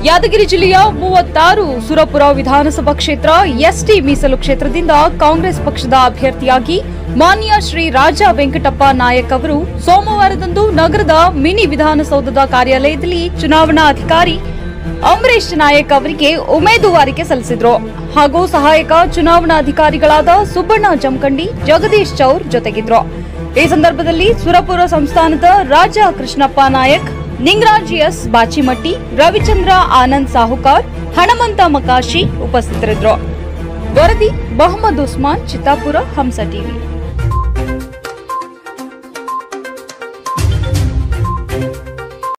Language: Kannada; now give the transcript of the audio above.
ಯಾದಗಿರಿ ಜಿಲ್ಲೆಯ ಮೂವತ್ತಾರು ಸುರಪುರ ವಿಧಾನಸಭಾ ಕ್ಷೇತ್ರ ಎಸ್ಟಿ ಮೀಸಲು ಕ್ಷೇತ್ರದಿಂದ ಕಾಂಗ್ರೆಸ್ ಪಕ್ಷದ ಅಭ್ಯರ್ಥಿಯಾಗಿ ಮಾನ್ಯ ಶ್ರೀ ರಾಜ ವೆಂಕಟಪ್ಪ ನಾಯಕ್ ಅವರು ಸೋಮವಾರದಂದು ನಗರದ ಮಿನಿ ವಿಧಾನಸೌಧದ ಕಾರ್ಯಾಲಯದಲ್ಲಿ ಚುನಾವಣಾ ಅಧಿಕಾರಿ ಅಂಬರೀಶ್ ನಾಯಕ್ ಅವರಿಗೆ ಉಮೇದುವಾರಿಕೆ ಸಲ್ಲಿಸಿದ್ರು ಹಾಗೂ ಸಹಾಯಕ ಚುನಾವಣಾಧಿಕಾರಿಗಳಾದ ಸುಬ್ಬಣ್ಣ ಜಮಖಂಡಿ ಜಗದೀಶ್ ಚೌರ್ ಜೊತೆಗಿದ್ರು ಈ ಸಂದರ್ಭದಲ್ಲಿ ಸುರಪುರ ಸಂಸ್ಥಾನದ ರಾಜ ಕೃಷ್ಣಪ್ಪ ನಾಯಕ್ ನಿಂಗರಾಜ್ ಎಸ್ ಬಾಚಿಮಟ್ಟಿ ರವಿಚಂದ್ರ ಆನಂದ್ ಸಾಹುಕಾರ್ ಹಣಮಂತ ಮಕಾಶಿ ಉಪಸ್ಥಿತರಿದ್ದರು ವರದಿ ಮೊಹಮ್ಮದ್ ಉಸ್ಮಾನ್ ಚಿತ್ತಾಪುರ ಹಂಸ ಟಿವಿ